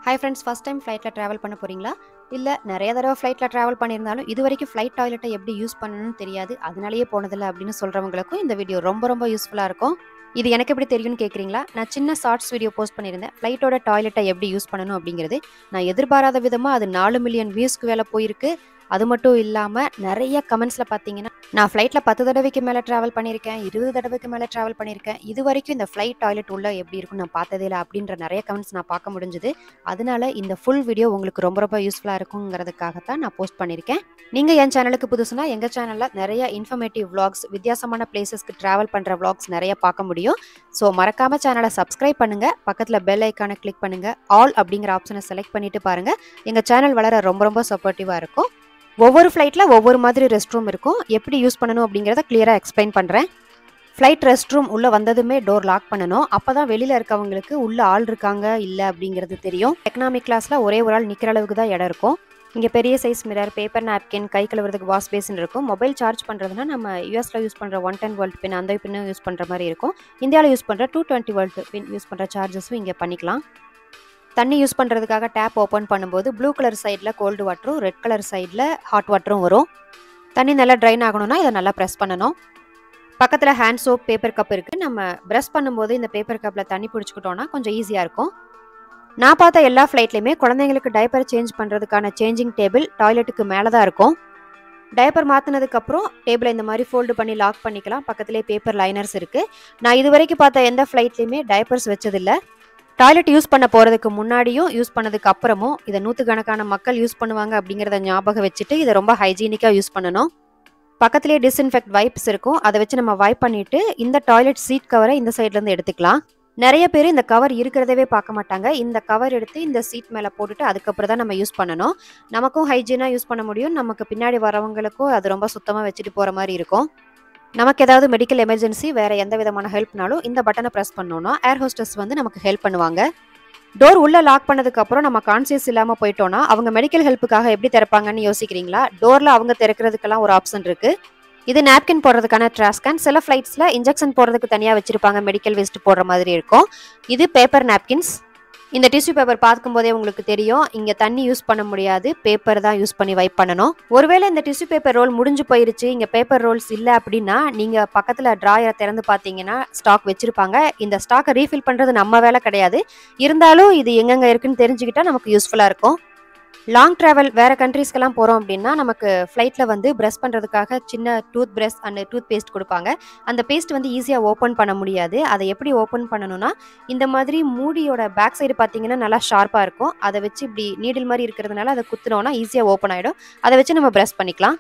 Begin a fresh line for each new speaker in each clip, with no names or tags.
hi friends first time ஃப்ளைட்டில் travel பண்ண போகிறீங்களா இல்லை நிறைய தடவை ஃப்ளைட்டில் ட்ராவல் பண்ணியிருந்தாலும் இது வரைக்கும் ஃப்ளைட் டாய்லெட்டை எப்படி யூஸ் பண்ணணும்னு தெரியாது அதனாலேயே போனதில்லை அப்படின்னு சொல்கிறவங்களுக்கும் இந்த வீடியோ ரொம்ப ரொம்ப யூஸ்ஃபுல்லாக இருக்கும் இது எனக்கு எப்படி தெரியும்னு கேட்குறீங்களா நான் சின்ன ஷார்ட்ஸ் வீடியோ போஸ்ட் பண்ணியிருந்தேன் ஃப்ளைட்டோட டாய்லெட்டை எப்படி யூஸ் பண்ணணும் அப்படிங்கிறது நான் எதிர்பாராத விதமாக அது நாலு மில்லியன் வியூஸ்க்கு வேலை போயிருக்கு அது மட்டும் இல்லாமல் நிறைய கமெண்ட்ஸில் பார்த்தீங்கன்னா நான் ஃப்ளைட்டில் பத்து தடவைக்கு மேலே ட்ராவல் பண்ணியிருக்கேன் இருபது தடவைக்கு மேலே ட்ராவல் பண்ணியிருக்கேன் இது வரைக்கும் இந்த ஃப்ளைட் டாய்லெட் உள்ள எப்படி இருக்கும் நான் பார்த்ததே இல்லை அப்படின்ற நிறைய கமெண்ட்ஸ் நான் பார்க்க முடிஞ்சுது அதனால இந்த ஃபுல் வீடியோ உங்களுக்கு ரொம்ப ரொம்ப யூஸ்ஃபுல்லாக இருக்குங்கிறதுக்காக தான் நான் போஸ்ட் பண்ணியிருக்கேன் நீங்கள் என் சேனலுக்கு புதுசுனா எங்கள் சேனலில் நிறைய இன்ஃபர்மேட்டிவ் vlogs வித்தியாசமான பிளேசஸ்க்கு ட்ராவல் பண்ணுற vlogs நிறைய பார்க்க முடியும் ஸோ மறக்காம சேனலை சப்ஸ்கிரைப் பண்ணுங்க பக்கத்தில் பெல் ஐக்கானை கிளிக் பண்ணுங்க ஆல் அப்படிங்கிற ஆப்ஷனை செலக்ட் பண்ணிட்டு பாருங்க எங்கள் சேனல் வளர ரொம்ப ரொம்ப சப்போர்ட்டிவாக இருக்கும் ஒவ்வொரு ஃப்ளைட்டில் ஒவ்வொரு மாதிரி ரெஸ்ட் ரூம் இருக்கும் எப்படி யூஸ் பண்ணணும் அப்படிங்கிறத கிளியராக எக்ஸ்பிளைன் பண்ணுறேன் ஃப்ளைட் ரெஸ்ட் ரூம் உள்ளே வந்ததுமே டோர் லாக் பண்ணணும் அப்போ தான் வெளியில் இருக்கவங்களுக்கு உள்ள ஆள் இருக்காங்க இல்லை அப்படிங்கிறது தெரியும் எக்கனாமிக் கிளாஸில் ஒரே ஒரு ஆள் நிற்கிற அளவுக்கு தான் இடம் இருக்கும் இங்கே பெரிய சைஸ் மிரர் பேப்பர் நாப்கின் கை கழுவுறதுக்கு வாஷ் பேசின் இருக்கும் மொபைல் சார்ஜ் பண்ணுறதுனா நம்ம யூஎஸில் யூஸ் பண்ணுற ஒன் டென் வோல்ட் பின் அந்த பின்னும் யூஸ் பண்ணுற மாதிரி இருக்கும் இந்தியாவில் யூஸ் பண்ணுற two twenty volt pin use பண்ணுற சார்ஜஸும் இங்கே பண்ணிக்கலாம் தண்ணி யூஸ் பண்ணுறதுக்காக டேப் ஓப்பன் பண்ணும்போது ப்ளூ கலர் சைடில் கோல்டு வாட்டரும் ரெட் கலர் சைடில் ஹாட் வாட்டரும் வரும் தண்ணி நல்லா ட்ரைன் ஆகணும்னா இதை நல்லா ப்ரெஸ் பண்ணணும் பக்கத்தில் ஹேண்ட் சோப் பேப்பர் கப் இருக்குது நம்ம ப்ரெஷ் பண்ணும்போது இந்த பேப்பர் கப்பில் தண்ணி பிடிச்சிக்கிட்டோன்னா கொஞ்சம் ஈஸியாக இருக்கும் நான் பார்த்த எல்லா ஃப்ளைட்லையுமே குழந்தைங்களுக்கு டைப்பர் சேஞ்ச் பண்ணுறதுக்கான சேஞ்சிங் டேபிள் டாய்லெட்டுக்கு மேலே தான் இருக்கும் டைப்பர் மாற்றினதுக்கப்புறம் டேபிளை இந்த மாதிரி ஃபோல்டு பண்ணி லாக் பண்ணிக்கலாம் பக்கத்துலேயே பேப்பர் லைனர்ஸ் இருக்குது நான் இது வரைக்கும் பார்த்த எந்த ஃப்ளைட்லையுமே டைப்பர்ஸ் வச்சதில்லை டாய்லெட் யூஸ் பண்ண போகிறதுக்கு முன்னாடியும் யூஸ் பண்ணதுக்கு அப்புறமும் இதை நூற்றுக்கணக்கான மக்கள் யூஸ் பண்ணுவாங்க அப்படிங்கிறத ஞாபகம் வச்சுட்டு இதை ரொம்ப ஹைஜீனிக்காக யூஸ் பண்ணணும் பக்கத்துலேயே டிஸ்இன்ஃபெக்ட் வைப்ஸ் இருக்கும் அதை வச்சு நம்ம வைப் பண்ணிட்டு இந்த டாய்லெட் சீட் கவரை இந்த சைட்லேருந்து எடுத்துக்கலாம் நிறைய பேர் இந்த கவர் இருக்கிறதவே பார்க்க மாட்டாங்க இந்த கவர் எடுத்து இந்த சீட் மேலே போட்டுட்டு அதுக்கப்புறம் தான் நம்ம யூஸ் பண்ணணும் நமக்கும் ஹைஜீனாக யூஸ் பண்ண முடியும் நமக்கு பின்னாடி வரவங்களுக்கும் அது ரொம்ப சுத்தமாக வச்சுட்டு போகிற மாதிரி இருக்கும் நமக்கு ஏதாவது மெடிக்கல் எமர்ஜென்சி வேற எந்த விதமான ஹெல்ப்னாலும் இந்த பட்டனை ப்ரெஸ் பண்ணோம்னா ஏர் ஹோஸ்டஸ் வந்து நமக்கு ஹெல்ப் பண்ணுவாங்க டோர் உள்ள லாக் பண்ணதுக்கு அப்புறம் நம்ம கான்சியஸ் இல்லாம போயிட்டோம்னா அவங்க மெடிக்கல் ஹெல்ப்புக்காக எப்படி திறப்பாங்கன்னு யோசிக்கிறீங்களா டோர்ல அவங்க திறக்கிறதுக்கெல்லாம் ஒரு ஆப்ஷன் இருக்கு இது நாப்கின் போடுறதுக்கான ட்ராஸ்கேன் சில ஃப்ளைட்ஸ்ல இன்ஜெக்ஷன் போடுறதுக்கு தனியா வச்சிருப்பாங்க மெடிக்கல் வேஸ்ட் போடுற மாதிரி இருக்கும் இது பேப்பர் நாப்கின்ஸ் இந்த டிஷ்யூ பேப்பர் பார்க்கும்போதே உங்களுக்கு தெரியும் இங்க தண்ணி யூஸ் பண்ண முடியாது பேப்பர் தான் யூஸ் பண்ணி வைப் பண்ணணும் ஒருவேளை இந்த டிஷ்யூ பேப்பர் ரோல் முடிஞ்சு போயிருச்சு இங்க பேப்பர் ரோல்ஸ் இல்ல அப்படின்னா நீங்க பக்கத்துல டிராயரை திறந்து பார்த்தீங்கன்னா ஸ்டாக் வச்சிருப்பாங்க இந்த ஸ்டாக்கை ரீஃபில் பண்றது நம்ம வேலை கிடையாது இருந்தாலும் இது எங்கெங்க இருக்குன்னு தெரிஞ்சுக்கிட்டா நமக்கு யூஸ்ஃபுல்லா இருக்கும் லாங் ட்ராவல் வேற கண்ட்ரீஸ்க்கெல்லாம் போகிறோம் அப்படின்னா நமக்கு ஃப்ளைட்டில் வந்து ப்ரஷ் பண்ணுறதுக்காக சின்ன tooth brush and tooth paste கொடுப்பாங்க அந்த பேஸ்ட் வந்து ஈஸியாக ஓப்பன் பண்ண முடியாது அதை எப்படி ஓப்பன் பண்ணணும்னா இந்த மாதிரி மூடியோட பேக் சைடு பார்த்தீங்கன்னா நல்லா ஷார்ப்பாக இருக்கும் அதை வச்சு இப்படி நீடில் மாதிரி இருக்கிறதுனால அதை குத்துனோன்னா ஈஸியாக ஓப்பன் ஆகிடும் அதை வச்சு நம்ம ப்ரஷ் பண்ணிக்கலாம்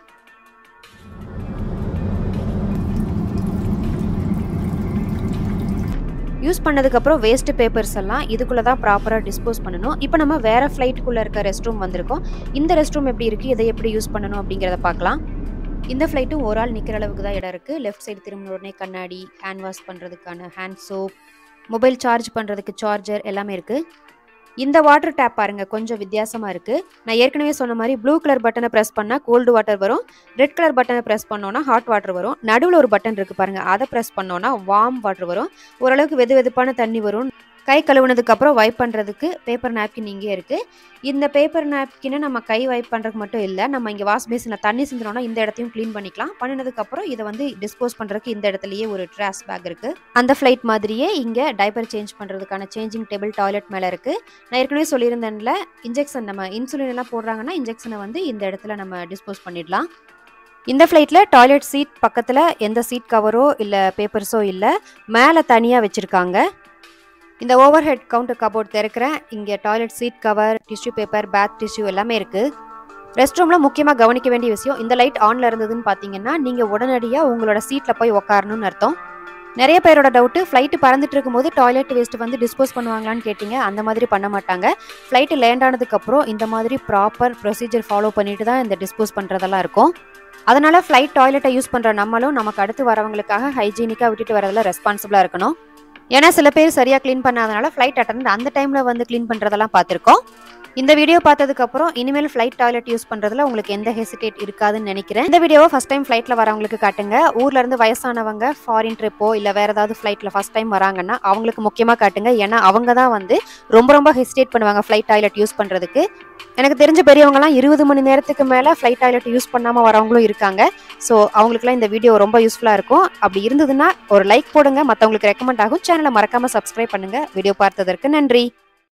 யூஸ் பண்ணதுக்கப்புறம் வேஸ்ட் பேப்பர்ஸ் எல்லாம் இதுக்குள்ளே தான் ப்ராப்பராக டிஸ்போஸ் பண்ணணும் இப்போ நம்ம வேறு ஃப்ளைட்டுக்குள்ளே இருக்க ரெஸ்ட் ரூம் வந்திருக்கோம் இந்த ரெஸ்ட் ரூம் எப்படி இருக்குது இதை எப்படி யூஸ் பண்ணணும் அப்படிங்கிறத பார்க்கலாம் இந்த ஃப்ளைட்டும் ஒரு ஆள் நிற்கிற அளவுக்கு தான் இடம் இருக்குது லெஃப்ட் சைடு திரும்பின உடனே கண்ணாடி ஹேண்ட் வாஷ் பண்ணுறதுக்கான ஹேண்ட் சோப் மொபைல் சார்ஜ் பண்ணுறதுக்கு சார்ஜர் எல்லாமே இருக்குது இந்த வாட்டர் டேப் பாருங்க கொஞ்சம் வித்தியாசமா இருக்கு நான் ஏற்கனவே சொன்ன மாதிரி ப்ளூ கலர் பட்டனை ப்ரெஸ் பண்ணா கோல்டு வாட்டர் வரும் ரெட் கலர் பட்டனை ப்ரெஸ் பண்ணோன்னா ஹாட் வாட்டர் வரும் நடுவில் ஒரு பட்டன் இருக்கு பாருங்க அதை ப்ரெஸ் பண்ணோன்னா வார்ம் வாட்டர் வரும் ஓரளவுக்கு வெது வெதுப்பான தண்ணி வரும் கை கழுவுனதுக்கு அப்புறம் வைப் பண்ணுறதுக்கு பேப்பர் நாப்கின் இங்கே இருக்கு இந்த பேப்பர் நாப்கினை நம்ம கை வைப் பண்ணுறதுக்கு மட்டும் இல்லை நம்ம இங்கே வாஷ் பேசினில் தண்ணி சிந்தினோம்னா இந்த இடத்தையும் க்ளீன் பண்ணிக்கலாம் பண்ணினதுக்கு அப்புறம் இதை வந்து டிஸ்போஸ் பண்ணுறதுக்கு இந்த இடத்துலயே ஒரு ட்ராஸ் பேக் இருக்கு அந்த ஃப்ளைட் மாதிரியே இங்கே டைப்பர் சேஞ்ச் பண்ணுறதுக்கான சேஞ்சிங் டேபிள் டாய்லெட் மேலே இருக்கு நான் ஏற்கனவே சொல்லியிருந்தேன்ல இன்ஜெக்ஷன் நம்ம இன்சுலின் எல்லாம் போடுறாங்கன்னா இன்ஜெக்ஷனை வந்து இந்த இடத்துல நம்ம டிஸ்போஸ் பண்ணிடலாம் இந்த ஃப்ளைட்டில் டாய்லெட் சீட் பக்கத்தில் எந்த சீட் கவரோ இல்லை பேப்பர்ஸோ இல்லை மேலே தனியாக வச்சுருக்காங்க இந்த ஓவர் ஹெட் கவுண்டர் கபோர்ட் திறக்கிறேன் இங்கே toilet seat cover tissue paper bath tissue எல்லாமே இருக்குது ரெஸ்ட் ரூமில் முக்கியமாக கவனிக்க வேண்டிய விஷயம் இந்த லைட் ஆனில் இருந்ததுன்னு பார்த்தீங்கன்னா நீங்கள் உடனடியாக உங்களோட சீட்டில் போய் உட்காரணும்னு அர்த்தம் நிறைய பேரோட டவுட்டு ஃப்ளைட்டு பறந்துட்டு இருக்கும்போது டாய்லெட் வேஸ்ட் வந்து டிஸ்போஸ் பண்ணுவாங்களான்னு கேட்டிங்க அந்த மாதிரி பண்ண மாட்டாங்க ஃப்ளைட்டு லேண்ட் ஆனதுக்கப்புறம் இந்த மாதிரி ப்ராப்பர் ப்ரொசீஜர் ஃபாலோ பண்ணிட்டு தான் இந்த டிஸ்போஸ் பண்ணுறதெல்லாம் இருக்கும் அதனால ஃப்ளைட் டாய்லெட்டை யூஸ் பண்ணுற நம்மளும் நமக்கு அடுத்து வரவங்களுக்காக ஹைஜீனிக்காக விட்டுட்டு வரதுல ரெஸ்பான்சிபிளாக இருக்கணும் ஏன்னா சில பேர் சரியாக க்ளீன் பண்ணாதனால ஃப்ளைட் அட்டன் அந்த டைமில் வந்து க்ளீன் பண்ணுறதெல்லாம் பார்த்துருக்கோம் இந்த வீடியோ பார்த்ததுக்கப்புறம் இனிமேல் ஃப்ளைட் டாய்லெட் யூஸ் பண்ணுறதுல உங்களுக்கு எந்த ஹெசிடேட் இருக்காதுன்னு நினைக்கிறேன் இந்த வீடியோவை ஃபஸ்ட் டைம் ஃப்ளைட்டில் வரவங்களுக்கு காட்டுங்க ஊர்ல இருந்து வயசானவங்க ஃபாரின் ட்ரிப்போ இல்லை வேற ஏதாவது ஃப்ளைட்டில் ஃபஸ்ட் டைம் வராங்கன்னா அவங்களுக்கு முக்கியமாக காட்டுங்க ஏன்னா அவங்க தான் வந்து ரொம்ப ரொம்ப ஹெசிடேட் பண்ணுவாங்க ஃப்ளைட் டாய்லெட் யூஸ் பண்ணுறதுக்கு எனக்கு தெரிஞ்ச பெரியவங்கலாம் இருபது மணி நேரத்துக்கு மேலே ஃப்ளைட் டாய்லெட் யூஸ் பண்ணாமல் வரவங்களும் இருக்காங்க ஸோ அவங்களுக்குலாம் இந்த வீடியோ ரொம்ப யூஸ்ஃபுல்லாக இருக்கும் அப்படி இருந்ததுன்னா ஒரு லைக் போடுங்க மற்றவங்களுக்கு ரெக்கமெண்ட் ஆகும் சேனலை மறக்காமல் சப்ஸ்கிரைப் பண்ணுங்க வீடியோ பார்த்ததற்கு நன்றி